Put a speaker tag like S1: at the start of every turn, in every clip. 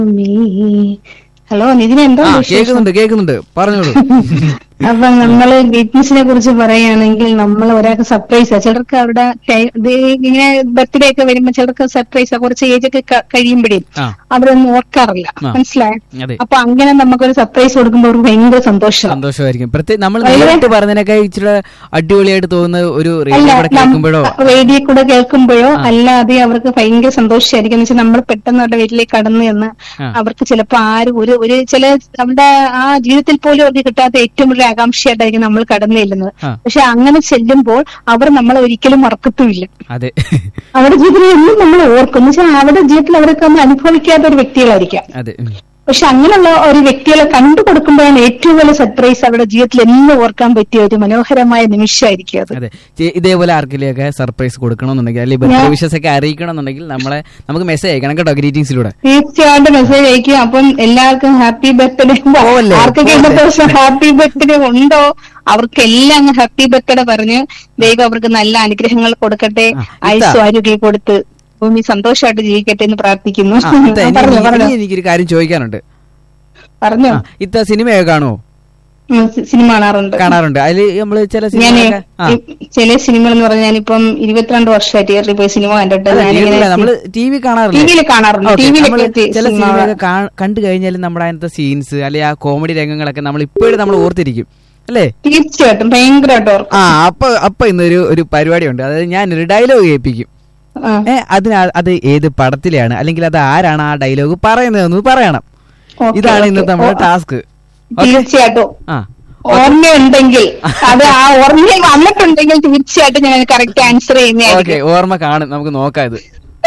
S1: Hello Nitin എന്താ
S2: ആ
S1: വിശേഷം
S2: കേൾക്കുന്നുണ്ട് കേൾക്കുന്നുണ്ട് പറഞ്ഞോളൂ
S1: അപ്പൊ നമ്മള് ഗ്രീറ്റ്നസിനെ കുറിച്ച് പറയുകയാണെങ്കിൽ നമ്മൾ ഒരാൾക്ക് സർപ്രൈസ് ചിലർക്ക് അവരുടെ ടൈ- ഇത് ഇങ്ങനെ ബർത്ത്ഡേ ഒക്കെ വരുമ്പോ ചിലർക്ക് സർപ്രൈസ് കുറച്ച് ഏജ് ഒക്കെ ക- കഴിയുമ്പോഴേ
S2: ആ.
S1: അവരൊന്നും ഓർക്കാറില്ല
S2: ആ.
S1: മനസ്സിലായോ
S2: അതെ
S1: അപ്പൊ അങ്ങനെ നമുക്കൊരു സർപ്രൈസ് കൊടുക്കുമ്പോൾ അവർക്ക് ഭയങ്കര സന്തോഷം
S2: സന്തോഷമായിരിക്കും പ്രത്യേകം നമ്മൾ
S1: വളരെ-
S2: നേരിട്ട് പറഞ്ഞതിനൊക്കെ ഇച്ചിരി അടിപൊളിയായിട്ട് തോന്നുന്ന ഒരു റേഡിയോ
S1: അല്ല
S2: കൂടെ കേൾക്കുമ്പോഴോ
S1: റേഡിയോ കൂടെ കേൾക്കുമ്പോഴോ അല്ലാതെ അവർക്ക് ഭയങ്കര സന്തോഷമായിരിക്കും എന്ന് വെച്ചാൽ നമ്മൾ പെട്ടെന്ന് അവരുടെ വീട്ടിലേക്ക് കടന്നു എന്ന്
S2: ആ.
S1: അവർക്ക് ചിലപ്പോ ആരും ഒരു ഒരു ചില അവരുടെ ആ ജീവിതത്തിൽ പോലും അവർക്ക് കിട്ടാത്ത ഏറ്റവും വലിയ ആകാംക്ഷയായിട്ടായിരിക്കും നമ്മൾ കടന്നു ചെല്ലുന്നത്
S2: ആ.
S1: പക്ഷെ അങ്ങനെ ചെല്ലുമ്പോൾ അവർ നമ്മളെ ഒരിക്കലും മറക്കത്തുമില്ല
S2: അതെ
S1: അവരുടെ ജീവിതത്തിൽ എന്നും നമ്മൾ ഓർക്കും എന്ന് വെച്ചാൽ അവരുടെ ജീവിതത്തിൽ അവരൊക്കെ ഒന്നും അനുഭവിക്കാത്ത ഒരു വ്യക്തികളായിരിക്കാം
S2: അതെ ഉം.
S1: പക്ഷെ അങ്ങനെയുള്ള ഒരു വ്യക്തികളെ കണ്ടു കൊടുക്കുമ്പോഴാണ് ഏറ്റവും വലിയ സർപ്രൈസ് അവരുടെ ജീവിതത്തിൽ എന്നും ഓർക്കാൻ പറ്റിയ ഒരു മനോഹരമായ നിമിഷമായിരിക്കും അത്
S2: അതെ ചെ- ഇതേപോലെ ആർക്കെങ്കിലുമൊക്കെ സർപ്രൈസ് കൊടുക്കണമെന്നുണ്ടെങ്കിൽ അല്ലെങ്കിൽ ബർത്ത്ഡേ വിഷസ് ഒക്കെ അറിയിക്കണമെന്നുണ്ടെങ്കിൽ നമ്മളെ നമുക്ക് മെസ്സേജ് അയക്കണം കേട്ടോ ഗ്രീറ്റിംഗ്സിലൂടെ
S1: തീർച്ചയായിട്ടും മെസ്സേജ് അയക്കും അപ്പം എല്ലാവർക്കും ഹാപ്പി ബർത്ത്ഡേ
S2: പോവല്ലേ?
S1: ആർക്കൊക്കെ ഇന്നത്തെ ദിവസം ഹാപ്പി ബർത്ത്ഡേ ഉണ്ടോ അവർക്കെല്ലാം അങ്ങ് ഹാപ്പി ബർത്ത്ഡേ പറഞ്ഞ് ദൈവം അവർക്ക് നല്ല അനുഗ്രഹങ്ങൾ കൊടുക്കട്ടെ
S2: ആ, ഇത്ത.
S1: ആയുസ്സും ആരോഗ്യം കൊടുത്ത് ഭൂമി സന്തോഷമായിട്ട് ജീവിക്കട്ടെ എന്ന് പ്രാർത്ഥിക്കുന്നു
S2: ആ, ഇത്ത, ഇനി-
S1: പറഞ്ഞോ
S2: ഇനി-
S1: പറഞ്ഞോ
S2: ഇനി എനിക്കൊരു കാര്യം ചോദിക്കാനുണ്ട്
S1: പറഞ്ഞോ
S2: ആ, ഇത്ത സിനിമയൊക്കെ കാണുമോ
S1: ഉം, സി- സിനിമ കാണാറുണ്ട്
S2: കാണാറുണ്ട് അതില് നമ്മള് ചില
S1: ഞാൻ
S2: സിനിമയൊക്കെ ആ
S1: ചില സിനിമകൾ എന്ന് പറഞ്ഞാൽ ഞാനിപ്പം ഇരുപത്തിരണ്ട് വർഷമായി തിയേറ്ററിൽ പോയി സിനിമ കണ്ടിട്ട്
S2: അല്ല,
S1: ഞാനിങ്ങനെ
S2: തിയേറ്ററിലല്ല, നമ്മള് ടി വി കാണാറില്ല
S1: ടിവിയിൽ കാണാറുണ്ട് ടിവിയിലൊക്കെ
S2: ചില
S1: സിനിമ
S2: സിനിമയൊക്കെ കാ- കണ്ടു കഴിഞ്ഞാൽ നമ്മുടെ അതിനകത്തെ സീൻസ് അല്ലെങ്കിൽ ആ കോമഡി രംഗങ്ങളൊക്കെ നമ്മൾ ഇപ്പോഴും നമ്മൾ ഓർത്തിരിക്കും അല്ലേ
S1: തീർച്ചയായിട്ടും ഭയങ്കരമായിട്ട് ഓർക്കും
S2: ആ അപ്പൊ അപ്പൊ ഇന്നൊരു ഒരു പരിപാടിയുണ്ട് അതായത് ഞാനൊരു ഡയലോഗ് കേൾപ്പിക്കും
S1: ആ.
S2: ഏ അതിന് ആ- അത് ഏത് പടത്തിലാണ് അല്ലെങ്കിൽ അത് ആരാണ് ആ ഡയലോഗ് പറയുന്നതെന്ന് പറയണം
S1: ഓക്കേ,
S2: ഇതാണ്
S1: ഓക്കേ.
S2: ഇന്നത്തെ നമ്മുടെ
S1: ഓ,
S2: ടാസ്ക്
S1: തീർച്ചയായിട്ടും
S2: ആ
S1: ഓർമ്മയുണ്ടെങ്കിൽ അത് ആ ഓർമ്മയിൽ വന്നിട്ടുണ്ടെങ്കിൽ തീർച്ചയായിട്ടും ഞാൻ കറക്റ്റ് ആൻസർ
S2: ഓക്കെ
S1: ചെയ്യുന്നതായിരിക്കും
S2: ഓർമ്മ കാണും നമുക്ക് നോക്കാം ഇത്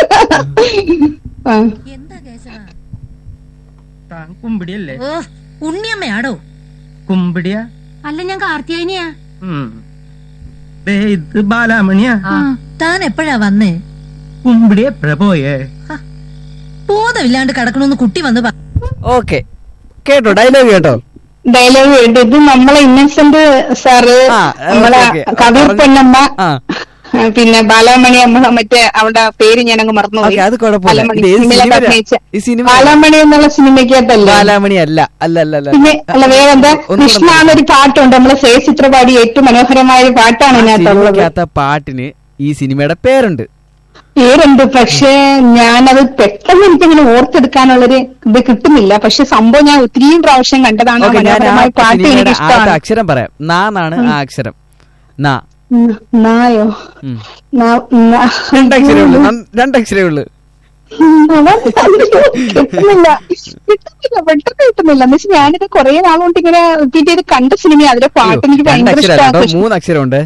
S1: ആ.
S3: എന്താ കേശവ
S4: താൻ കുമ്പിടിയല്ലേ
S3: ഓ ഉണ്ണിയമ്മയാടോ
S4: കുമ്പിടിയ
S3: അല്ല ഞാൻ കാർത്തിയാനിയാ
S4: ദേ ഇത് ബാലാമണിയാ
S3: താൻ എപ്പോഴാ വന്നേ
S4: കുമ്പിടി എപ്പോഴാ പോയേ
S3: ബോധമില്ലാണ്ട് കിടക്കണമെന്ന് കുട്ടി വന്ന് പ-
S2: ഓക്കെ കേട്ടോ ഡയലോഗ് കേട്ടോ
S1: ഡയലോഗ് വേണ്ടി ഇത് നമ്മളെ ഇന്നസെന്റ് സാറ്
S2: ആ,
S1: നമ്മളെ
S2: ഓക്കേ, ഓക്കേ.
S1: കവിർ
S2: പറഞ്ഞു.
S1: പൊന്നമ്മ
S2: ആ
S1: ആ, പിന്നെ ബാലാമണി അമ്മ മറ്റേ അവിടെ പേര് ഞാനങ്ങ് മറന്നുപോയി
S2: ഓക്കേ, അത് കുഴപ്പമില്ല.
S1: ബാലാമണി
S2: ഇത് ഏത്
S1: സിനിമയിലൊക്കെ
S2: സിനിമയിലാ?
S1: അഭിനയിച്ച
S2: ഈ സിനിമ-
S1: ബാലാമണി എന്നുള്ള സിനിമയ്ക്കകത്തല്ലേ
S2: ബാലാമണി അല്ല അല്ല അല്ല അല്ല
S1: പിന്നെ അല്ല വേറെന്താ
S2: ഒന്നുകൂടെ
S1: കൃഷ്ണ എന്നൊരു പാട്ടുണ്ട് നമ്മളെ സേ ചിത്രപാടി ഏറ്റവും മനോഹരമായ ഒരു പാട്ടാണ്
S2: ആ
S1: ഇതിനകത്തുള്ളത്
S2: സിനിമയ്ക്കകത്ത പാട്ടിന് ഈ സിനിമയുടെ പേരുണ്ട്
S1: പേരുണ്ട് പക്ഷേ ഞാനത് പെട്ടെന്ന് എനിക്കങ്ങനെ ഓർത്തെടുക്കാനുള്ളൊരു ഇത് കിട്ടുന്നില്ല പക്ഷെ സംഭവം ഞാൻ ഒത്തിരിയും പ്രാവശ്യം കണ്ടതാണ് ആ
S2: ഓക്കെ ഞാൻ ആ
S1: മനോഹരമായ പാട്ട്
S2: സിനിമയുടെ
S1: എനിക്ക്
S2: ആദ്യത്തെ
S1: ഇഷ്ടമാണ്
S2: അക്ഷരം പറയാം നാ എന്നാണ് ആ അക്ഷരം നാ
S1: ഉം, നായോ
S2: ഉം.
S1: നാ- നാ-
S2: രണ്ടക്ഷരേ ഉള്ളൂ നൻ- രണ്ടക്ഷരേ ഉള്ളൂ
S1: അവൻ കിട്ടുന്നില്ല കിട്ടുന്നില്ല പെട്ടെന്ന് കിട്ടുന്നില്ല എന്ന് വെച്ചാൽ ഞാനിത് കുറെ നാളുകൊണ്ട് ഇങ്ങനെ റിപ്പീറ്റ് ചെയ്ത് കണ്ട സിനിമ അതിലെ പാട്ട് എനിക്ക് ഭയങ്കര
S2: രണ്ടക്ഷരം കേട്ടോ
S1: ഇഷ്ടമാണ്
S2: മൂന്ന് അക്ഷരം ഉണ്ട്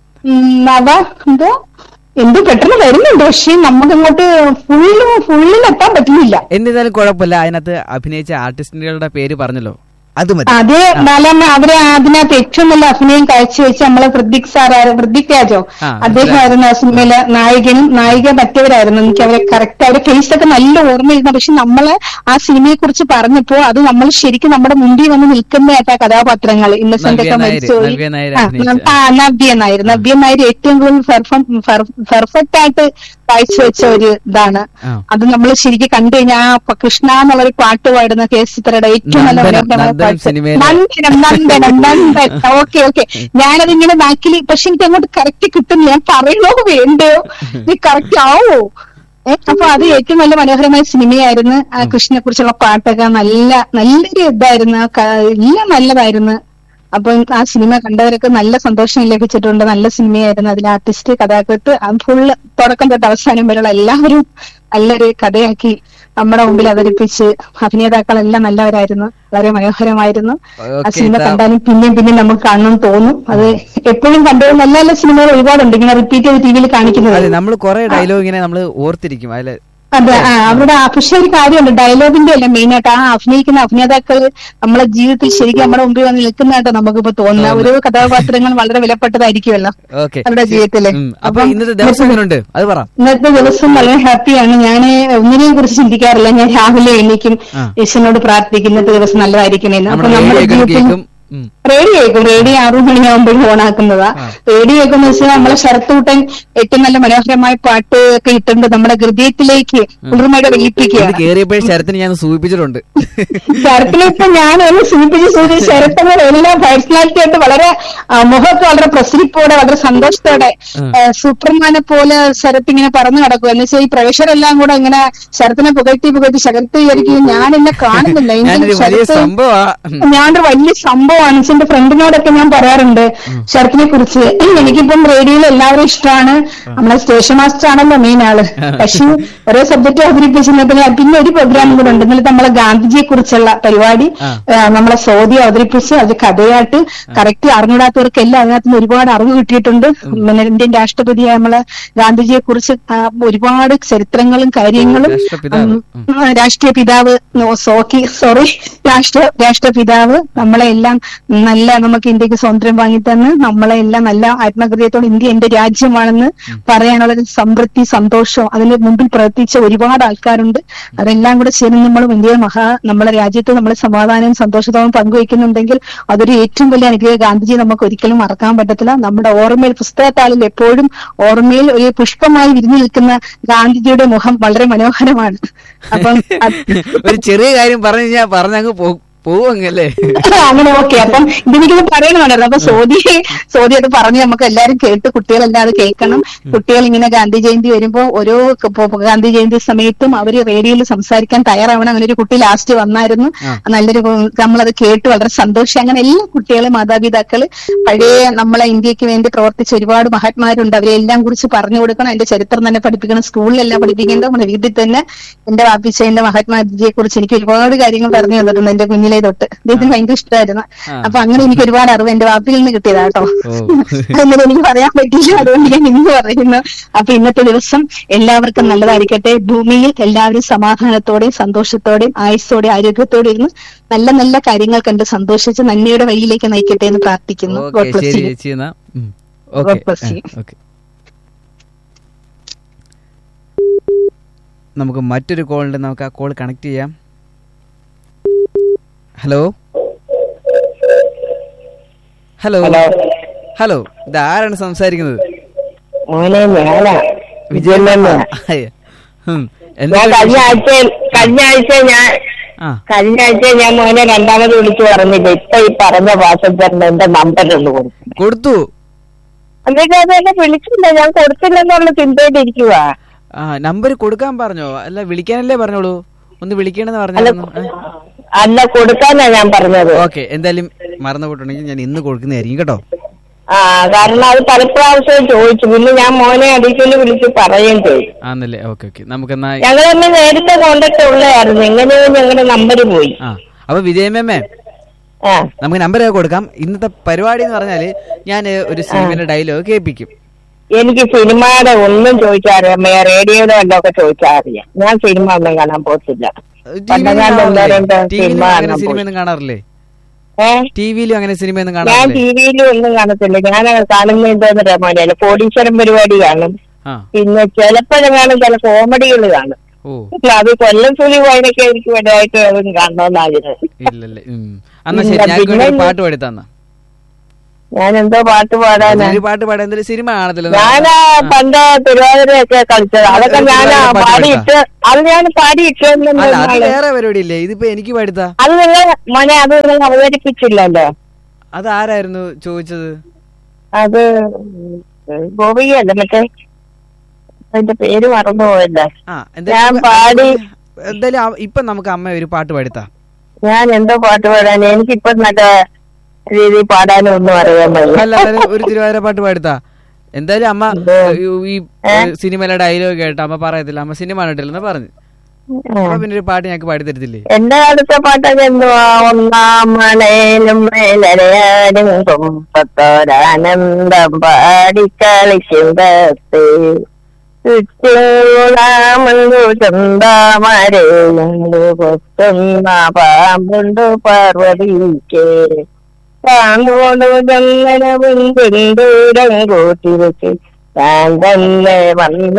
S1: നവ എന്തോ എന്തോ പെട്ടെന്ന് വരുന്നുണ്ട് പക്ഷെ നമുക്ക് ഇങ്ങോട്ട് ഫുള്ളും ഫുള്ളിൽ എത്താൻ പറ്റുന്നില്ല
S2: എന്നിരുന്നാലും കുഴപ്പമില്ല അതിനകത്ത് അഭിനയിച്ച ആർട്ടിസ്റ്റുകളുടെ പേര് പറഞ്ഞല്ലോ അത് മതി
S1: അത് നാലാമ അവരെ അതിനകത്ത് ഏറ്റവും നല്ല അഭിനയം കാഴ്ചവെച്ച് നമ്മളെ ഹൃദിക് സാർ ഹൃദിക് രാജോ
S2: ആ,
S1: അദ്ദേഹമായിരുന്നു ആ സിനിമയിലെ നായകനും നായിക മറ്റവരായിരുന്നു എനിക്ക് അവരെ കറക്റ്റ് അവരെ ഫേസ് ഒക്കെ നല്ല ഓർമ്മയിരുന്നു പക്ഷെ നമ്മള് ആ സിനിമയെ കുറിച്ച് പറഞ്ഞപ്പോ അത് നമ്മൾ ശരിക്കും നമ്മുടെ മുമ്പിൽ വന്ന് നിൽക്കുന്നതായിട്ട് ആ കഥാപാത്രങ്ങൾ ഇന്നസെന്റ് ഒക്കെ
S2: നവ്യ നായർ,
S1: മരിച്ചുപോയി
S2: നവ്യ നായർ
S1: ആ,
S2: അഭിനയിച്ച.
S1: ആ നവ്യ നായർ നവ്യ നായർ ഏറ്റവും കൂടുതൽ പെർഫെക്റ്റ് ആയിട്ട് കാഴ്ചവെച്ച ഒരു ഇതാണ്
S2: ആ.
S1: അത് നമ്മൾ ശരിക്കും കണ്ടു കഴിഞ്ഞാൽ ആ പ- കൃഷ്ണ എന്നുള്ളൊരു പാട്ട് പാടുന്ന കെ എസ് ചിത്രയുടെ ഏറ്റവും നല്ല
S2: നന്ദനം,
S1: മനോഹരമായ
S2: നന്ദനം
S1: പാട്ട്
S2: സിനിമയിലെ-
S1: നന്ദനം നന്ദനം നന്ദൻ ഓക്കെ ഓക്കെ ഞാനതിങ്ങനെ നാക്കില് പക്ഷെ എനിക്ക് അങ്ങോട്ട് കറക്റ്റ് കിട്ടുന്നില്ല ഞാൻ പറയണോ വേണ്ടയോ ഇത് കറക്റ്റ് ആവോ ഏ, അപ്പൊ അത് ഏറ്റവും നല്ല മനോഹരമായ സിനിമയായിരുന്നു ആ കൃഷ്ണനെ കുറിച്ചുള്ള പാട്ടൊക്കെ നല്ല നല്ലൊരു ഇതായിരുന്നു ആ ക- എല്ലാം നല്ലതായിരുന്നു അപ്പൊ ആ സിനിമ കണ്ടവരൊക്കെ നല്ല സന്തോഷം ലഭിച്ചിട്ടുണ്ട് നല്ല സിനിമയായിരുന്നു അതിൽ ആർട്ടിസ്റ്റ് കഥാകൃത്ത് ഫുള്ള് തുടക്കം തൊട്ട് അവസാനം വരെയുള്ള എല്ലാവരും നല്ലൊരു കഥയാക്കി നമ്മുടെ മുമ്പിൽ അവതരിപ്പിച്ച് അഭിനേതാക്കളെല്ലാം നല്ലവരായിരുന്നു വളരെ മനോഹരമായിരുന്നു ആ
S2: ഓക്കേ,
S1: സിനിമ
S2: ഇതാ-
S1: കണ്ടാലും പിന്നെയും പിന്നെയും നമുക്ക് കാണണം തോന്നും അത് എപ്പോഴും കണ്ടു നല്ല നല്ല സിനിമകൾ ഒരുപാടുണ്ട് ഇങ്ങനെ റിപ്പീറ്റ് ചെയ്ത് ടി വിയിൽ കാണിക്കുന്നത്
S2: അതെ നമ്മൾ കുറെ ഡയലോഗ് ഇങ്ങനെ നമ്മൾ ഓർത്തിരിക്കും അതില്
S1: അതെ ആ അവരുടെ ആ- പക്ഷെ ഒരു കാര്യമുണ്ട് ഡയലോഗിന്റെ അല്ല മെയിൻ ആയിട്ട് ആ അഭിനയിക്കുന്ന അഭിനേതാക്കൾ നമ്മളെ ജീവിതത്തിൽ ശരിക്കും നമ്മുടെ മുമ്പിൽ വന്ന് നിൽക്കുന്നതായിട്ട് നമുക്കിപ്പോ തോന്നുന്ന ഓരോ കഥാപാത്രങ്ങൾ വളരെ വിലപ്പെട്ടതായിരിക്കുമല്ലോ
S2: ഓക്കെ
S1: അവരുടെ ജീവിതത്തില്
S2: അപ്പൊ ഇന്നത്തെ ദിവസം എങ്ങനെയുണ്ട് അത് പറ
S1: ഇന്നത്തെ ദിവസം വളരെ ഹാപ്പിയാണ് ഞാൻ ഒന്നിനെയും കുറിച്ച് ചിന്തിക്കാറില്ല ഞാൻ രാവിലെ എണീക്കും
S2: ആ.
S1: യേശുവിനോട് പ്രാർത്ഥിക്കും ഇന്നത്തെ ദിവസം നല്ലതായിരിക്കണേന്ന് അപ്പൊ
S2: നമ്മുടെ
S1: നമ്മുടെ
S2: റേഡിയോ
S1: ജീവിതത്തിൽ
S2: കേൾക്കും ഉം.
S1: റേഡിയോ കേൾക്കും റേഡിയോ ആറു മണിയാകുമ്പോഴും ഓണാക്കുന്നതാ റേഡിയോ കേൾക്കുന്ന വെച്ചാൽ നമ്മളെ ശരത്തൂട്ടൻ ഏറ്റവും നല്ല മനോഹരമായ പാട്ട് ഒക്കെ ഇട്ടുണ്ട് നമ്മുടെ ഹൃദയത്തിലേക്ക് കുളിർമയുടെ
S2: ഇത്
S1: വെയിപ്പിക്കുകയാണ്
S2: കേറിയപ്പോഴേ ശരത്തിന് ഞാൻ സൂചിപ്പിച്ചിട്ടുണ്ട്
S1: ശരത്തിലിപ്പോ ഞാൻ ഒന്ന് സൂചിപ്പിച്ച് സൂചിച്ച് ശരത്തങ്ങൾ എല്ലാ പേഴ്സണാലിറ്റി ആയിട്ട് വളരെ ആ, മുഖമൊക്കെ വളരെ പ്രസരിപ്പോടെ വളരെ സന്തോഷത്തോടെ ആ, സൂപ്പർമാനെ പോലെ ശരത്ത് ഇങ്ങനെ പറന്നു കിടക്കും എന്ന് വെച്ചാൽ ഈ പ്രേക്ഷകരെല്ലാം കൂടെ ഇങ്ങനെ ശരത്തിനെ പുകഴ്ത്തി പുകഴ്ത്തി ശരത്ത് വിചാരിക്കും ഞാൻ എന്നെ കാണുന്നില്ല എങ്കിലും
S2: ഞാനൊരു വലിയ
S1: ശരത്ത്
S2: സംഭവമാ
S1: ഞാനൊരു വലിയ സംഭവമാണ് എന്റെ ഫ്രണ്ടിനോടൊക്കെ ഞാൻ പറയാറുണ്ട് ശരത്തിനെ കുറിച്ച് എനിക്കിപ്പം റേഡിയോയിൽ എല്ലാവരും ഇഷ്ടമാണ് നമ്മളെ സ്റ്റേഷൻ മാസ്റ്റർ ആണല്ലോ മെയിൻ ആള് പക്ഷെ ഓരോ സബ്ജക്ട് അവതരിപ്പിച്ചിട്ട് പിന്നെ ഒരു പ്രോഗ്രാം കൂടെ ഉണ്ട് ഇന്നലെ നമ്മളെ ഗാന്ധിജിയെ കുറിച്ചുള്ള പരിപാടി
S2: ആ.
S1: ആ, നമ്മളെ സോദി അവതരിപ്പിച്ച് അത് കഥയായിട്ട് കറക്റ്റ് അറിഞ്ഞിടാത്തവർക്ക് എല്ലാം അതിനകത്ത് നിന്ന് ഒരുപാട് അറിവ് കിട്ടിയിട്ടുണ്ട് പിന്നെ ഇന്ത്യൻ രാഷ്ട്രപതിയായ നമ്മളെ ഗാന്ധിജിയെ കുറിച്ച് ഒരുപാട് ചരിത്രങ്ങളും കാര്യങ്ങളും
S2: രാഷ്ട്രപിതാവ്.
S1: ഉം, ആ, രാഷ്ട്രീയ പിതാവ് നോ, സോക്കി സോറി രാഷ്ട്ര രാഷ്ട്രപിതാവ് നമ്മളെ എല്ലാം നല്ല നമുക്ക് ഇന്ത്യക്ക് സ്വാതന്ത്ര്യം വാങ്ങിത്തന്ന് നമ്മളെ എല്ലാം നല്ല ആത്മഹൃദയത്തോടെ ഇന്ത്യ എന്റെ രാജ്യമാണെന്ന് പറയാനുള്ള ഒരു സംതൃപ്തി സന്തോഷവും അതിന് മുമ്പിൽ പ്രവർത്തിച്ച ഒരുപാട് ആൾക്കാരുണ്ട് അതെല്ലാം കൂടെ ചേർന്ന് നമ്മൾ ഇന്ത്യ മഹാ നമ്മളെ രാജ്യത്ത് നമ്മൾ സമാധാനവും സന്തോഷത്തോടും പങ്കുവയ്ക്കുന്നുണ്ടെങ്കിൽ അതൊരു ഏറ്റവും വലിയ അനുഗ്രഹം ഗാന്ധിജി നമുക്ക് ഒരിക്കലും മറക്കാൻ പറ്റത്തില്ല നമ്മുടെ ഓർമ്മയിൽ പുസ്തകത്താളിൽ എപ്പോഴും ഓർമ്മയിൽ ഒരു പുഷ്പമായി വിരിഞ്ഞു നിൽക്കുന്ന ഗാന്ധിജിയുടെ മുഖം വളരെ മനോഹരമാണ് അപ്പം അത്
S2: ഒരു ചെറിയ കാര്യം പറഞ്ഞു കഴിഞ്ഞാൽ പറഞ്ഞങ്ങ് പോവങ്ങല്ലേ
S1: അങ്ങനെ ഓക്കെ അപ്പം ഇതെനിക്കൊന്ന് പറയണമായിരുന്നു അപ്പൊ സോദി സോദി അത് പറഞ്ഞ് നമുക്ക് എല്ലാരും കേട്ട് കുട്ടികളെല്ലാം അത് കേൾക്കണം കുട്ടികൾ ഇങ്ങനെ ഗാന്ധി ജയന്തി വരുമ്പോ ഓരോ ക- പോ- ഗാന്ധി ജയന്തി സമയത്തും അവര് റേഡിയോയിൽ സംസാരിക്കാൻ തയ്യാറാവണം അങ്ങനെ ഒരു കുട്ടി ലാസ്റ്റ് വന്നായിരുന്നു
S2: ആ.
S1: നല്ലൊരു കു- നമ്മളത് കേട്ട് വളരെ സന്തോഷം അങ്ങനെ എല്ലാ കുട്ടികളും മാതാപിതാക്കള് പഴയ നമ്മളെ ഇന്ത്യക്ക് വേണ്ടി പ്രവർത്തിച്ച ഒരുപാട് മഹാത്മാരുണ്ട് അവരെല്ലാം കുറിച്ച് പറഞ്ഞു കൊടുക്കണം അതിന്റെ ചരിത്രം തന്നെ പഠിപ്പിക്കണം സ്കൂളിലെല്ലാം പഠിപ്പിക്കേണ്ട നമ്മുടെ വീട്ടിൽ തന്നെ എന്റെ വാപ്പിച്ചതിന്റെ മഹാത്മാജിയെ കുറിച്ച് എനിക്ക് ഒരുപാട് കാര്യങ്ങൾ പറഞ്ഞു തന്നിട്ടുണ്ട് എന്റെ കുഞ്ഞിലെ തൊട്ട് അദ്ദേഹത്തിന് ഭയങ്കര ഇഷ്ടമായിരുന്നു
S2: ആ.
S1: അപ്പൊ അങ്ങനെ എനിക്ക് ഒരുപാട് അറിവ് എന്റെ വാപ്പിൽ നിന്ന് കിട്ടിയതാ കേട്ടോ
S2: ഓ.
S1: അങ്ങനെ എനിക്ക് പറയാൻ പറ്റില്ല അതുകൊണ്ട് ഞാൻ ഇന്ന് പറയുന്നു അപ്പൊ ഇന്നത്തെ ദിവസം എല്ലാവർക്കും നല്ലതായിരിക്കട്ടെ ഭൂമിയിൽ എല്ലാവരും സമാധാനത്തോടെയും സന്തോഷത്തോടെയും ആയുസ്സോടെ ആരോഗ്യത്തോടെ ഇരുന്ന് നല്ല നല്ല കാര്യങ്ങൾ കണ്ട് സന്തോഷിച്ച് നന്മയുടെ വഴിയിലേക്ക് നയിക്കട്ടെ എന്ന് പ്രാർത്ഥിക്കുന്നു
S2: ഓക്കെ
S1: God bless
S2: ശരി
S1: you.
S2: ചേച്ചി എന്നാ okay
S1: God bless you.
S2: Okay നമുക്ക് മറ്റൊരു കോൾ ഉണ്ട് നമുക്ക് ആ കോൾ കണക്ട് ചെയ്യാം ഹലോ ഹലോ
S5: ഹലോ
S2: ഹലോ ഇത് ആരാണ് സംസാരിക്കുന്നത്
S5: മോനെ ഞാനാ വിജയൻ തന്നെയാ
S2: ആയ. ഉം. എന്താ
S5: ഞാൻ കഴിഞ്ഞ ആഴ്ച കഴിഞ്ഞ ആഴ്ച ഞാൻ
S2: ആ
S5: കഴിഞ്ഞ ആഴ്ച ഞാൻ മോനെ രണ്ടാമത് വിളിച്ചു പറഞ്ഞില്ല ഇപ്പൊ ഈ പറഞ്ഞ പാസഞ്ചറിന്റെ എന്റെ നമ്പർ ഒന്ന് കൊടുത്തു
S2: കൊടുത്തു
S5: എന്നിട്ട് അത് എന്നെ വിളിച്ചില്ല ഞാൻ കൊടുത്തില്ലെന്നുള്ള ചിന്തയിലിരിക്കുക
S2: ആ നമ്പർ കൊടുക്കാൻ പറഞ്ഞോ അല്ല വിളിക്കാനല്ലേ പറഞ്ഞോളൂ ഒന്ന് വിളിക്കണമെന്ന്
S5: അല്ല
S2: പറഞ്ഞായിരുന്നു
S5: അല്ല കൊടുക്കാനാ ഞാൻ പറഞ്ഞത്
S2: ഓക്കെ എന്തായാലും മറന്നു പോയിട്ടുണ്ടെങ്കിൽ ഞാൻ ഇന്ന് കൊടുക്കുന്നതായിരിക്കും കേട്ടോ
S5: ആ കാരണം അത് പല പ്രാവശ്യം ചോദിച്ചു പിന്നെ ഞാൻ മോനെ അടിക്കല് വിളിച്ച് പറയുകയും ചെയ്തു
S2: ആന്നല്ലേ ഓക്കെ ഓക്കെ നമുക്കെന്നാ
S5: ഞങ്ങൾ തന്നെ നേരത്തെ കോണ്ടാക്ട് ഉള്ളതായിരുന്നു എങ്ങനെയോ ഞങ്ങളുടെ നമ്പർ പോയി
S2: ആ അപ്പൊ വിജയമേമേ
S5: ആ
S2: നമുക്ക് നമ്പർ കൊടുക്കാം ഇന്നത്തെ പരിപാടി എന്ന് പറഞ്ഞാല് ഞാൻ ഒരു സിനിമയുടെ ഡയലോഗ് കേൾപ്പിക്കും
S5: എനിക്ക് സിനിമയുടെ ഒന്നും ചോദിച്ചാറിയാം റേഡിയോയിലോ വല്ലതും ഒക്കെ ചോദിച്ചാറിയാം ഞാൻ സിനിമ ഒന്നും കാണാൻ പോത്തില്ല പണ്ടങ്ങാണ്ട് ഒന്നോ രണ്ടോ സിനിമ
S2: അങ്ങനെ
S5: കാണാൻ പോയി
S2: സിനിമയൊന്നും കാണാറില്ലേ
S5: ഏ
S2: ടി വിയിലും അങ്ങനെ സിനിമയൊന്നും
S5: ഞാൻ
S2: കാണാറില്ലേ
S5: ടി വിയിലും ഒന്നും കാണത്തില്ല ഞാൻ കാണുന്ന എന്താന്ന് രമോനല്ല കോടീശ്വരം പരിപാടി കാണും
S2: ആ
S5: പിന്നെ ചിലപ്പോഴും കാണും ചില കോമഡികൾ കാണും
S2: ഓ
S5: അത് കൊല്ലം സുലി പോയതൊക്കെ എനിക്ക് വലുതായിട്ട് അതും കാണണമെന്ന് ആഗ്രഹം
S2: ഇല്ലല്ലേ ഉം. എന്നാ ശരി
S5: ഇല്ല,
S2: ഞാൻ
S5: പിന്നെ
S2: ഒരു പാട്ട് പാടി തന്ന
S5: ഞാൻ എന്തോ പാട്ട് പാടാനാ
S2: ഒരു പാട്ട് പാടാൻ എന്തൊരു സിനിമ കാണത്തില്ല
S5: ഞാൻ പണ്ട് തിരുവാതിരയൊക്കെ കളിച്ചത് അതൊക്കെ ഞാൻ
S2: തിരുവാതിര പാട്ട്
S5: പാടിയിട്ട് അത് ഞാൻ
S2: അല്ല അത്
S5: പാടിയിട്ട്
S2: വേറെ പരിപാടി ഇല്ലേ ഇതിപ്പോ എനിക്ക് പാടിത്താ
S5: അത് നിങ്ങൾ മോനെ അത് നിങ്ങൾ അവതരിപ്പിച്ചില്ലല്ലോ
S2: അത് ആരായിരുന്നു ചോദിച്ചത്
S5: അത് ഗോപികയല്ല മറ്റേ അതിന്റെ പേര് മറന്നുപോയല്ല
S2: ആ
S5: ഞാൻ പാടി
S2: എന്തായാലും ആ- ഇപ്പൊ നമുക്ക് അമ്മ ഒരു പാട്ട് പാടിത്താ
S5: ഞാൻ എന്തോ പാട്ട് പാടാൻ എനിക്കിപ്പൊ നല്ല രീതിയിൽ പാടാനും ഒന്നും അറിയാൻ വയ്യ
S2: അല്ല എന്നാലും ഒരു തിരുവാതിര പാട്ട് പാടിത്താ എന്തായാലും അമ്മ ഈ- ഈ സിനിമയിലെ ഡയലോഗ് കേട്ട അമ്മ പറയത്തില്ല അമ്മ സിനിമ കണ്ടിട്ടില്ലെന്ന് പറഞ്ഞു അപ്പൊ പിന്നെ ഒരു പാട്ട് ഞങ്ങൾക്ക് പാടി തരത്തില്ലേ
S5: എന്റെ അടുത്ത പാട്ടൊക്കെ എന്തുവാ ഒന്നാം മണയിലും മേലരയാനും കൊമ്പത്തോരാനന്ദം പാടിക്കളിക്കുന്നത് ചുറ്റൂളാമുണ്ടു ചന്താമരയുണ്ടു കൊത്തുന്ന പാമ്പുണ്ടു പാർവതിക്ക് താന്തോണ്ടു ചന്ദനവും പിന്തുരം കൂട്ടി വെച്ച് താൻ തന്നെ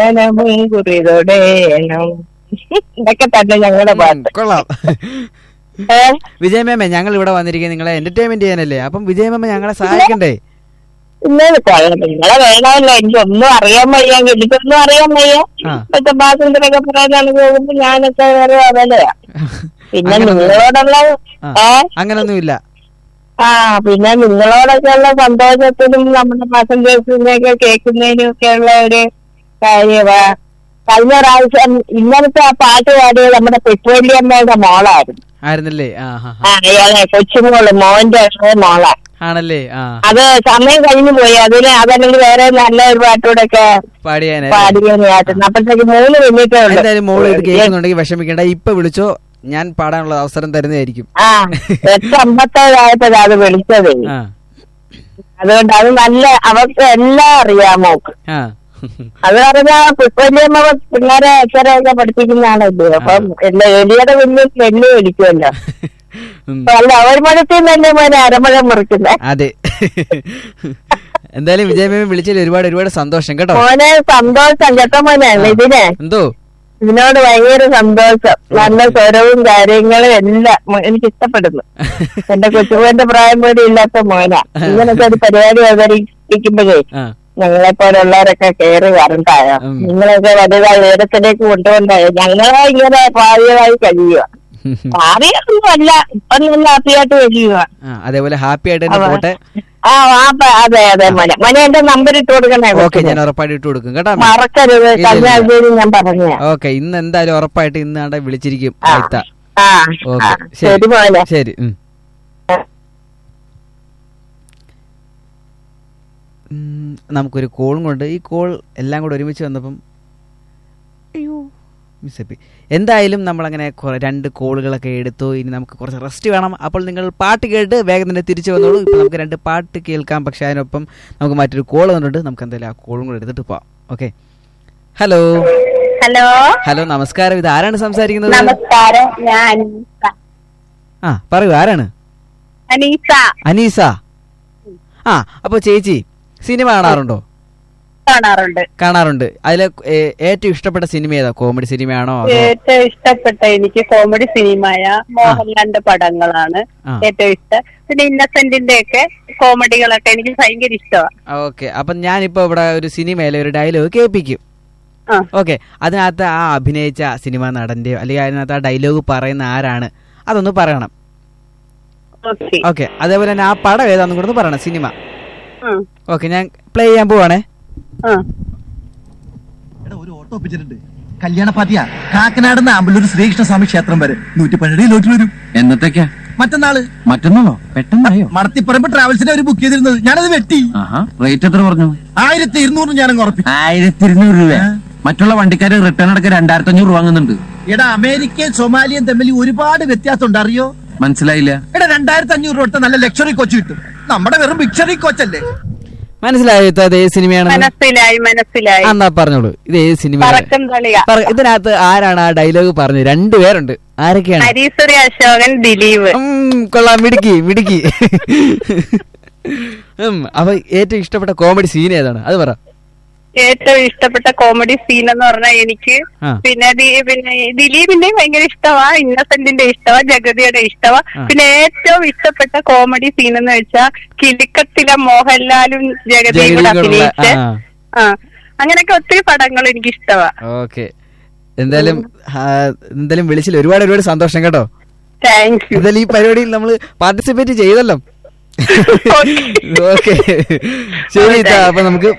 S5: വന്ദനവും കുറിതൊടേണം ഇതൊക്കെ തന്നെ ഞങ്ങളുടെ
S2: ഉം,
S5: പാട്ട്
S2: കൊള്ളാം
S5: ഏ
S2: വിജയമേമ ഞങ്ങൾ ഇവിടെ വന്നിരിക്കുന്നത് നിങ്ങളെ എന്റർടൈൻമെന്റ് ചെയ്യാനല്ലേ അപ്പം വിജയമേമ ഞങ്ങളെ സഹായിക്കണ്ടേ
S5: ഇന്നത് കൊള്ളാം നിങ്ങളെ വേണമല്ലോ എനിക്ക് ഒന്നും അറിയാൻ വയ്യ എനിക്കൊന്നും അറിയാൻ വയ്യ
S2: ആ.
S5: ഇപ്പത്തെ ബാസിന്റെയൊക്കെ പറയാനാണ് പോകുമ്പോ ഞാനൊക്കെ വേറെ അതല്ലയാ പിന്നെ
S2: അങ്ങനെ ഒന്നും-
S5: നിങ്ങളോടുള്ള
S2: ആ.
S5: ഏ
S2: അങ്ങനൊന്നുമില്ല
S5: ആ പിന്നെ നിങ്ങളോടൊക്കെ ഉള്ള സന്തോഷത്തിനും നമ്മുടെ പാസഞ്ചേഴ്സിനെയൊക്കെ കേൾക്കുന്നതിനും ഒക്കെ ഉള്ള ഒരു കാര്യമാ കഴിഞ്ഞ പ്രാവശ്യം ഇന്നലത്തെ ആ പാട്ട് പാടിയത് നമ്മുടെ പെട്ടുവല്യമ്മയുടെ മോളായിരുന്നു
S2: ആയിരുന്നല്ലേ ആ ഹാ
S5: ആ അയാളെ കൊച്ചുമോള് മോന്റെ ഇളയ മോളാ
S2: ആണല്ലേ ആ
S5: അത് സമയം കഴിഞ്ഞു പോയി അതിന് അതല്ലെങ്കിൽ വേറെ നല്ല ഒരു പാട്ടൂടെ ഒക്കെ
S2: പാടിയാനേ
S5: പാടിയായിരുന്നു അപ്പോഴത്തേക്ക് മൂന്ന് മിനിറ്റേ ഉള്ളു
S2: എന്തായാലും മോള് ഇത് കേൾക്കുന്നുണ്ടെങ്കിൽ വിഷമിക്കേണ്ട ഇപ്പൊ വിളിച്ചോ ഞാൻ പാടാനുള്ള അവസരം തരുന്നതായിരിക്കും
S5: ആ എട്ട് അമ്പത്തേഴായപ്പോഴാ അത് വിളിച്ചത്
S2: ആ
S5: അതുകൊണ്ട് അത് നല്ല അവർക്ക് എല്ലാം അറിയാം മോക്ക്
S2: ആ
S5: അത് പറഞ്ഞാ പുഷ്പല്യമ്മ പിള്ളേരെ അക്ഷരമൊക്കെ പഠിപ്പിക്കുന്നതാണല്ലോ അപ്പം എല്ലാ എലിയുടെ കുഞ്ഞ് നെല്ല് വലിക്കുമല്ലോ
S2: ഉം.
S5: അപ്പൊ അല്ല ഒരു മഴത്തിൽ തന്നെ മോനെ അരമഴ മുറിക്കുന്നേ
S2: അതെ എന്തായാലും വിജയമേമ വിളിച്ചതിൽ ഒരുപാട് ഒരുപാട് സന്തോഷം കേട്ടോ
S5: മോനെ സന്തോഷം കേട്ടോ മോനെ ഇതിനെ
S2: എന്തോ
S5: ഇതിനോട് ഭയങ്കര സന്തോഷം നല്ല സ്വരവും കാര്യങ്ങളും എല്ലാം മോ- എനിക്ക് ഇഷ്ടപ്പെടുന്നു എന്റെ കൊച്ചുമോന്റെ പ്രായം പോലും ഇല്ലാത്ത മോനാ ഇങ്ങനത്തെ ഒരു പരിപാടി അവതരിപ്പിക്കുമ്പോഴേ
S2: ആ
S5: ഞങ്ങളെ പോലുള്ളവരൊക്കെ കയറി വരണ്ടായോ
S2: ഉം.
S5: നിങ്ങളൊക്കെ വലുതായി ഉയരത്തിലേക്ക് കൊണ്ടുപോണ്ടായോ ഞങ്ങളെ ഇങ്ങനെ ഭാവിയായി കഴിയുക ഭാവിയൊന്നും അല്ല ഇപ്പൊ നല്ല ഹാപ്പിയായിട്ട് കഴിയുക
S2: ആ അതേപോലെ ഹാപ്പി ആയിട്ട് തന്നെ പോട്ടെ
S5: ആ ആ, പ- അതെ അതെ മോനെ മോനെ എന്റെ നമ്പർ ഇട്ട് കൊടുക്കണേ
S2: ഓക്കെ ഞാൻ ഉറപ്പായിട്ട് ഇട്ട് കൊടുക്കും കേട്ടോ
S5: മറക്കരുത്
S2: ഇല്ല,
S5: കഴിഞ്ഞ
S2: ഇല്ല.
S5: ആഴ്ചയിൽ ഞാൻ പറഞ്ഞ
S2: ഓക്കെ ഇന്ന് എന്തായാലും ഉറപ്പായിട്ട് ഇന്ന് ആണ്ടെ വിളിച്ചിരിക്കും
S5: ആ
S2: ആയിത്ത
S5: ആ
S2: ഓക്കെ
S5: ആ, ശരി മോനെ
S2: ശരി ഉം. ഉം, നമുക്കൊരു കോളും കൊണ്ട് ഈ കോൾ എല്ലാം കൂടെ ഒരുമിച്ച് വന്നപ്പം അയ്യോ മിസ്സപ്പി എന്തായാലും നമ്മളങ്ങനെ കുറെ രണ്ട് കോളുകളൊക്കെ എടുത്തു ഇനി നമുക്ക് കുറച്ച് റെസ്റ്റ് വേണം അപ്പോൾ നിങ്ങൾ പാട്ട് കേട്ട് വേഗം തന്നെ തിരിച്ചു വന്നോളൂ ഇപ്പം നമുക്ക് രണ്ട് പാട്ട് കേൾക്കാം പക്ഷെ അതിനൊപ്പം നമുക്ക് മറ്റൊരു കോൾ വന്നിട്ടുണ്ട് നമുക്ക് എന്തായാലും ആ കോളും കൂടെ എടുത്തിട്ട് പോവാം ഓക്കെ ഹലോ
S5: ഹലോ
S2: ഹലോ നമസ്കാരം ഇത് ആരാണ് സംസാരിക്കുന്നത്
S5: നമസ്കാരം ഞാൻ അനീസ
S2: ആ പറയൂ ആരാണ്
S5: അനീസ
S2: അനീസ ആ അപ്പൊ ചേച്ചി സിനിമ കാണാറുണ്ടോ
S5: കാണാറുണ്ട്
S2: കാണാറുണ്ട് അതിലെ ഏ- ഏറ്റവും ഇഷ്ടപ്പെട്ട സിനിമ ഏതാ കോമഡി സിനിമയാണോ അതോ
S5: ഏറ്റവും ഇഷ്ടപ്പെട്ട എനിക്ക് കോമഡി സിനിമയ മോഹൻലാലിന്റെ പടങ്ങളാണ്
S2: ആ.
S5: ഏറ്റവും ഇഷ്ടം പിന്നെ ഇന്നസെന്റിന്റെ ഒക്കെ കോമഡികളൊക്കെ എനിക്ക് ഭയങ്കര ഇഷ്ടമാണ്
S2: ഓക്കെ അപ്പൊ ഞാനിപ്പോ ഇവിടെ ഒരു സിനിമയിലെ ഒരു ഡയലോഗ് കേൾപ്പിക്കും
S5: ആ.
S2: ഓക്കെ അതിനകത്ത് ആ അഭിനയിച്ച സിനിമ നടന്റെയോ അല്ലെങ്കിൽ അതിനകത്ത് ആ ഡയലോഗ് പറയുന്ന ആരാണ് അതൊന്ന് പറയണം
S5: ഓക്കെ
S2: ഓക്കെ അതേപോലെ തന്നെ ആ പടം ഏതാന്നും കൂടെ ഒന്ന് പറയണം സിനിമ ഓക്കെ ഞാൻ പ്ലേ ചെയ്യാൻ പോവാണേ
S6: എടാ, ഒരു ഓട്ടോ ഒപ്പിച്ചിട്ടുണ്ട് കല്യാണ പാർട്ടിയാ കാക്കനാട് ആമ്പലൂർ ശ്രീകൃഷ്ണ സ്വാമി ക്ഷേത്രം വരെ നൂറ്റി പന്ത്രണ്ട് കിലോമീറ്റർ വരും
S7: എന്നത്തേക്കാ
S6: മറ്റന്നാള്
S7: മറ്റന്നാളോ പെട്ടെന്നായോ
S6: മടത്തിപ്പറമ്പ് ട്രാവൽസിനെ ഒരു ബുക്ക് ചെയ്തിരുന്നത് ഞാനത് വെട്ടി
S7: ആഹാ റേറ്റ് എത്ര പറഞ്ഞു
S6: ആയിരത്തി ഇരുന്നൂറ് ഞാനങ്ങ് ഉറപ്പിച്ചു
S7: ആയിരത്തി ഇരുന്നൂറ് രൂപ
S6: ആ.
S7: മറ്റുള്ള വണ്ടിക്കാര് റിട്ടേൺ അടക്കം രണ്ടായിരത്തി അഞ്ഞൂറ് വാങ്ങുന്നുണ്ട്
S6: എടാ അമേരിക്കയും സൊമാലിയും തമ്മിൽ ഒരുപാട് വ്യത്യാസമുണ്ട് അറിയോ
S7: മനസ്സിലായില്ല
S6: എടാ രണ്ടായിരത്തി അഞ്ഞൂറ് രൂപ കൊടുത്ത നല്ല ലക്ഷറി കോച്ച് കിട്ടും നമ്മുടെ വെറും ബിക്ഷറി കോച്ചല്ലേ
S2: മനസ്സിലായോ ഇത് അത് ഏത് സിനിമയാണ്
S5: മനസ്സിലായി മനസ്സിലായി
S2: എന്നാ പറഞ്ഞോളൂ ഇത് ഏത് സിനിമ
S5: പറക്കം തളിക
S2: ഇതിനകത്ത് ആരാണ് ആ ഡയലോഗ് പറഞ്ഞത് രണ്ടുപേരുണ്ട് ആരൊക്കെയാണ്
S5: ഹരീശ്വരി അശോകൻ ദിലീപ്
S2: ഉം, കൊള്ളാം മിടുക്കി മിടുക്കി ഉം, അപ്പൊ ഏറ്റവും ഇഷ്ടപ്പെട്ട കോമഡി സീൻ ഏതാണ് അത് പറ
S5: ഏറ്റവും ഇഷ്ടപ്പെട്ട കോമഡി സീൻ എന്ന് പറഞ്ഞാൽ എനിക്ക്
S2: ആ.
S5: പിന്നെ ദി- പിന്നെ ഈ ദിലീപിന്റെയും ഭയങ്കര ഇഷ്ടമാ ഇന്നസെന്റിന്റെ ഇഷ്ടമാ ജഗതിയുടെ ഇഷ്ടമാ
S2: ആ.
S5: പിന്നെ ഏറ്റവും ഇഷ്ടപ്പെട്ട കോമഡി സീൻ എന്ന് വെച്ചാൽ കിലുക്കത്തിലെ മോഹൻലാലും ജഗതിയും കൂടെ
S2: ജഗതിയും കൂടെ
S5: അഭിനയിച്ച്
S2: ആ.
S5: ആ അങ്ങനെയൊക്കെ ഒത്തിരി പടങ്ങൾ എനിക്ക് ഇഷ്ടമാ
S2: ഓക്കെ എന്തായാലും ആ, എന്തായാലും വിളിച്ചില്ല ഒരുപാട് ഒരുപാട് സന്തോഷം കേട്ടോ
S5: താങ്ക് യു
S2: എന്തായാലും ഈ പരിപാടിയിൽ നമ്മൾ പാർട്ടിസിപ്പേറ്റ് ചെയ്തല്ലോ ഓക്കെ ശരി ഇത്താ, അപ്പൊ നമുക്ക്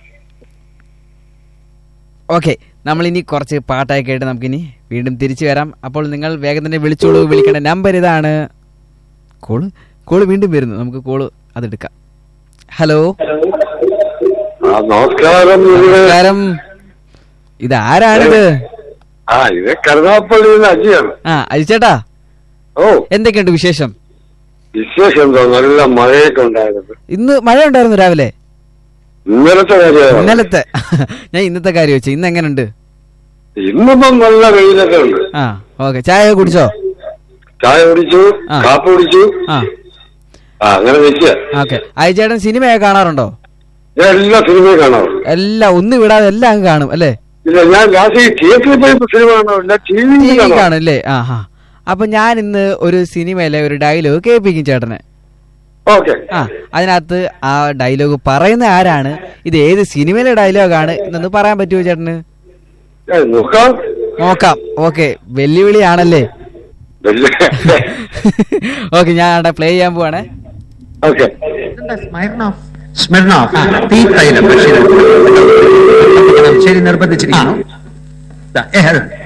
S2: ഓക്കെ നമ്മൾ ഇനി കുറച്ച് പാട്ടായി കേട്ട് നമുക്കിനി വീണ്ടും തിരിച്ചു വരാം അപ്പോൾ നിങ്ങൾ വേഗം തന്നെ വിളിച്ചോളൂ വിളിക്കേണ്ട നമ്പർ ഇതാണ് കോള് കോള് വീണ്ടും വരുന്നു നമുക്ക് കോള് അതെടുക്കാം ഹലോ
S8: ആ നമസ്കാരം ഇത്
S2: നമസ്കാരം ഇത് ആരാണിത്
S8: ആ ഇത് കരുനാപ്പള്ളിയിൽ നിന്ന് അജിയാണ്
S2: ആ അരിച്ചേട്ടാ
S8: ഓ
S2: എന്തൊക്കെയുണ്ട് വിശേഷം
S8: വിശേഷം എന്തോ നല്ല മഴയൊക്കെ ഉണ്ടായിരുന്നു
S2: ഇന്ന് മഴ ഉണ്ടായിരുന്നു രാവിലെ
S8: ഇന്നലത്തെ കാര്യമാണ്
S2: ഇന്നലത്തെ ഞാൻ ഇന്നത്തെ കാര്യം വെച്ചു ഇന്ന് എങ്ങനെയുണ്ട്
S8: ഇന്നിപ്പം നല്ല വെയിലൊക്കെ ഉണ്ട്
S2: ആ ഓക്കെ ചായ ഒക്കെ കുടിച്ചോ
S8: ചായ കുടിച്ചു
S2: ആ.
S8: കാപ്പി കുടിച്ചു
S2: ആ
S8: ആ അങ്ങനെ വെച്ച
S2: ഓക്കെ അയച്ചേട്ടൻ സിനിമയൊക്കെ കാണാറുണ്ടോ
S8: ഞാൻ എല്ലാ സിനിമയും കാണാറുണ്ട്
S2: എല്ലാം ഒന്നും വിടാതെ എല്ലാം അങ്ങ് കാണും അല്ലേ
S8: ഇല്ല ഞാൻ ലാസ്റ്റ് ഈ തിയേറ്ററിൽ പോയി സിനിമ കാണാറില്ല ടി
S2: ടി
S8: വി
S2: വി
S8: കാണാം
S2: കാണും അല്ലേ ആ ഹാ അപ്പൊ ഞാൻ ഇന്ന് ഒരു സിനിമയിലെ ഒരു ഡയലോഗ് കേൾപ്പിക്കും ചേട്ടനെ
S8: ഓക്കെ
S2: ആ അതിനകത്ത് ആ ഡയലോഗ് പറയുന്ന ആരാണ് ഇത് ഏത് സിനിമയിലെ ഡയലോഗാണ് എന്നൊന്ന് പറയാൻ പറ്റുമോ ചേട്ടന്
S8: നോക്കാം
S2: നോക്കാം ഓക്കെ വെല്ലുവിളിയാണല്ലേ ഓക്കെ ഞാൻ അവിടെ പ്ലേ ചെയ്യാൻ പോവാണേ
S8: ഓക്കെ
S9: സ്മിർണോഫ് തീ തൈലം ശരി നിർബന്ധിച്ചിരിക്കുന്നു ദാ, ഏ, അത്